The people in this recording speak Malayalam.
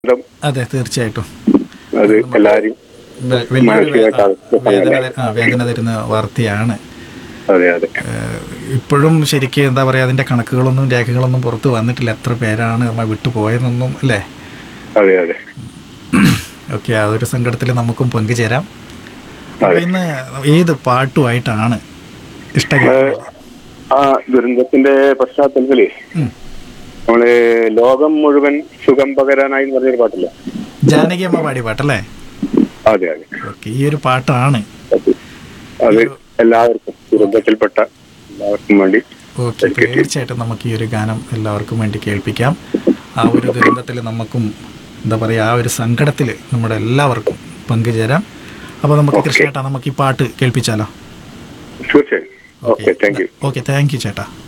ദുരന്തം അതെ തീർച്ചയായിട്ടും അത് എല്ലാരും വെ- വലിയൊരു വേ- ആ, മാനസികമായിട്ട് വേദന ത- ആ, വേദന തരുന്ന വാർത്തയാണ് അതെ അതെ ഏഹ് ഇപ്പോഴും ശരിക്കും എന്താ പറയുക അതിൻ്റെ കണക്കുകളൊന്നും രേഖകളൊന്നും പുറത്ത് വന്നിട്ടില്ല എത്ര പേരാണ് നമ്മൾ വിട്ടുപോയതെന്നൊന്നും അല്ലേ അതെ അതെ ഓക്കെ ആ ഒരു സങ്കടത്തിൽ നമുക്കും പങ്കുചേരാം അപ്പൊ അതെ. ഇന്ന് ഏത് പാട്ടുമായിട്ടാണ് ഇഷ്ടം ആ ദുരന്തത്തിന്റെ പശ്ചാത്തലത്തില് ഉം. നമ്മള് ലോകം മുഴുവൻ സുഖം പകരാനായി എന്ന് പറഞ്ഞൊരു പാട്ടില്ല ജാനകി അമ്മ പാടിയ പാട്ടല്ലേ അതെ അതെ ഓക്കെ ഈ ഒരു പാട്ടാണ് അത് അത് എല്ലാവർക്കും ദുരന്തത്തിൽപ്പെട്ട എല്ലാവർക്കും വേണ്ടി ഓക്കെ തീർച്ചയായിട്ടും നമുക്ക് ഈ ഒരു ഗാനം എല്ലാവർക്കും വേണ്ടി കേൾപ്പിക്കാം ആ ഒരു ദുരന്തത്തിൽ നമുക്കും എന്താ പറയുക ആ ഒരു സങ്കടത്തിൽ നമ്മുടെ എല്ലാവർക്കും പങ്കുചേരാം അപ്പോൾ നമുക്ക് കൃഷ്ണേട്ടാ നമുക്ക് ഈ പാട്ട് കേൾപ്പിച്ചാലോ തീർച്ചയായും okay thank you okay thank you ചേട്ടാ